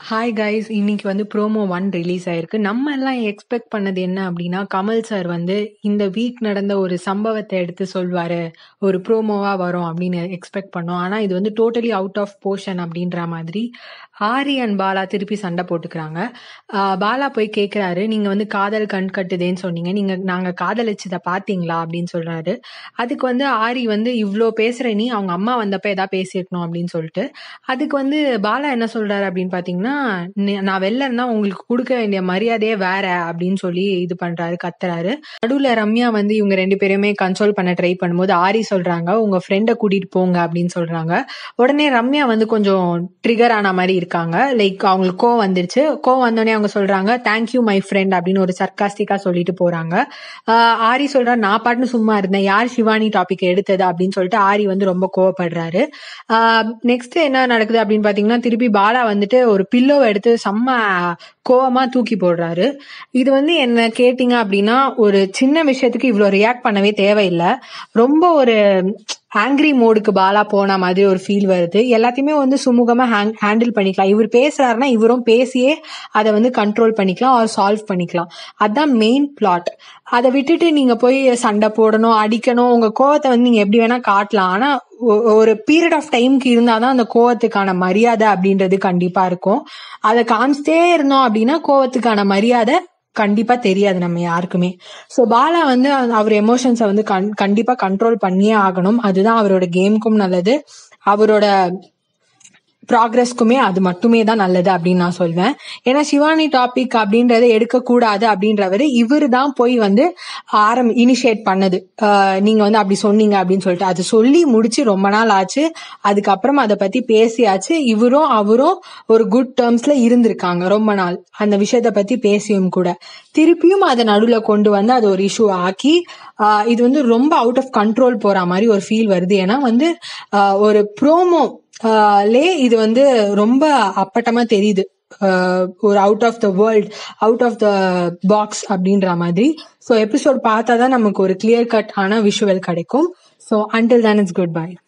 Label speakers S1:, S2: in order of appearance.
S1: hi guys இன்னைக்கு வந்து promo one release ஆயிருக்கு நம்ம எல்லாம் எக்ஸ்பெக்ட் பண்ணது என்ன அப்படின்னா கமல் சார் வந்து இந்த வீக் நடந்த ஒரு சம்பவத்தை எடுத்து சொல்வாரு ஒரு ப்ரோமோவா வரும் அப்படின்னு எக்ஸ்பெக்ட் பண்ணோம் ஆனா இது வந்து டோட்டலி அவுட் ஆஃப் போர்ஷன் அப்படின்ற மாதிரி ஆரி அண்ட் பாலா திருப்பி சண்டை போட்டுக்கிறாங்க ஆஹ் பாலா போய் கேக்குறாரு நீங்க வந்து காதல் கண் கட்டுதேன்னு சொன்னீங்க நீங்க நாங்க காதலிச்சதை பாத்தீங்களா அப்படின்னு சொல்றாரு அதுக்கு வந்து ஆரி வந்து இவ்ளோ பேசுற நீ அவங்க அம்மா வந்தப்ப ஏதாவது பேசியிருக்கணும் அப்படின்னு சொல்லிட்டு அதுக்கு வந்து பாலா என்ன சொல்றாரு அப்படின்னு பாத்தீங்கன்னா "நீ- நான் வெளில இருந்தா உங்களுக்கு கொடுக்க வேண்டிய மரியாதையே வேற அப்படின்னு சொல்லி இது பண்றாரு கத்துறாரு நடுவுல ரம்யா வந்து இவங்க ரெண்டு பேருமே கன்சோல் பண்ண ட்ரை பண்ணும்போது ஆரி சொல்றாங்க உங்க ஃப்ரெண்டை கூட்டிட்டு போங்க அப்படின்னு சொல்றாங்க உடனே ரம்யா வந்து கொஞ்சம் ட்ரிகர் ஆன மாதிரி இருக்காங்க லைக் அவங்களுக்கு கோவம் வந்துருச்சு கோவம் வந்தோடனே அவங்க சொல்றாங்க தேங்க்யூ மை ஃப்ரெண்ட் அப்படின்னு ஒரு சர்க்காஸ்டிக்கா சொல்லிட்டு போறாங்க ஆஹ் ஆரி சொல்றா நான் பாட்டுன்னு சும்மா இருந்தேன் யார் சிவானி டாபிக் எடுத்தது அப்படின்னு சொல்லிட்டு ஆரி வந்து ரொம்ப கோவப்படுறாரு நெக்ஸ்ட் என்ன நடக்குது அப்படின்னு பாத்தீங்கன்னா திருப்பி பாலா வந்துட்டு ஒரு பில்லோவை எடுத்து செம்ம கோவமா தூக்கி போடுறாரு இது வந்து என்ன கேட்டிங்க அப்படின்னா ஒரு சின்ன விஷயத்துக்கு இவ்வளவு ரியாக்ட் பண்ணவே தேவையில்லை ரொம்ப ஒரு ஆங்கிரி மோடுக்கு பாலா போன மாதிரி ஒரு ஃபீல் வருது எல்லாத்தையுமே வந்து சுமூகமா ஹேண்டில் பண்ணிக்கலாம் இவர் பேசுறாருன்னா இவரும் பேசியே அதை வந்து கண்ட்ரோல் பண்ணிக்கலாம் ஆர் சால்வ் பண்ணிக்கலாம் அதான் மெயின் பிளாட் அதை விட்டுட்டு நீங்க போய் சண்டை போடணும் அடிக்கணும் உங்க கோவத்தை வந்து நீங்க எப்படி வேணா காட்டலாம் ஆனா ஒ- ஒரு பீரியட் ஆஃப் டைம்க்கு இருந்தாதான் அந்த கோவத்துக்கான மரியாதை அப்படின்றது கண்டிப்பா இருக்கும் அதை காமிச்சிட்டே இருந்தோம் அப்படின்னா கோவத்துக்கான மரியாதை கண்டிப்பா தெரியாது நம்ம யாருக்குமே சோ பாலா வந்து அந்த- அவர் எமோஷன்ஸை வந்து கண்- கண்டிப்பா கண்ட்ரோல் பண்ணியே ஆகணும் அதுதான் அவரோட கேமுக்கும் நல்லது அவரோட ப்ராக்ரஸ்க்குமே அது மட்டுமே தான் நல்லது அப்படின்னு நான் சொல்வேன் ஏன்னா சிவானி டாபிக் அப்படின்றத எடுக்கக்கூடாது அப்படின்றவர் இவர் தான் போய் வந்து ஆரம் இனிஷியேட் பண்ணது ஆஹ் நீங்க வந்து அப்படி சொன்னீங்க அப்படின்னு சொல்லிட்டு அது சொல்லி முடிச்சு ரொம்ப நாள் ஆச்சு அதுக்கப்புறம் அதை பத்தி பேசியாச்சு இவரும் அவரும் ஒரு குட் டேர்ம்ஸ்ல இருந்திருக்காங்க ரொம்ப நாள் அந்த விஷயத்த பத்தி பேசியும் கூட திருப்பியும் அதை நடுவுல கொண்டு வந்து அது ஒரு இஷ்யூ ஆக்கி ஆஹ் இது வந்து ரொம்ப அவுட் ஆஃப் கண்ட்ரோல் போற மாதிரி ஒரு ஃபீல் வருது ஏன்னா வந்து ஆஹ் ஒரு ப்ரோமோ லே இது வந்து ரொம்ப அப்பட்டமா தெரியுது ஆஹ் ஒரு out of the world out of the box அப்படின்ற மாதிரி ஸோ எபிசோட் பார்த்தா தான் நமக்கு ஒரு கிளியர் கட் ஆன விஷுவல் கிடைக்கும் ஸோ அண்டில் தான் இட்ஸ் குட் பை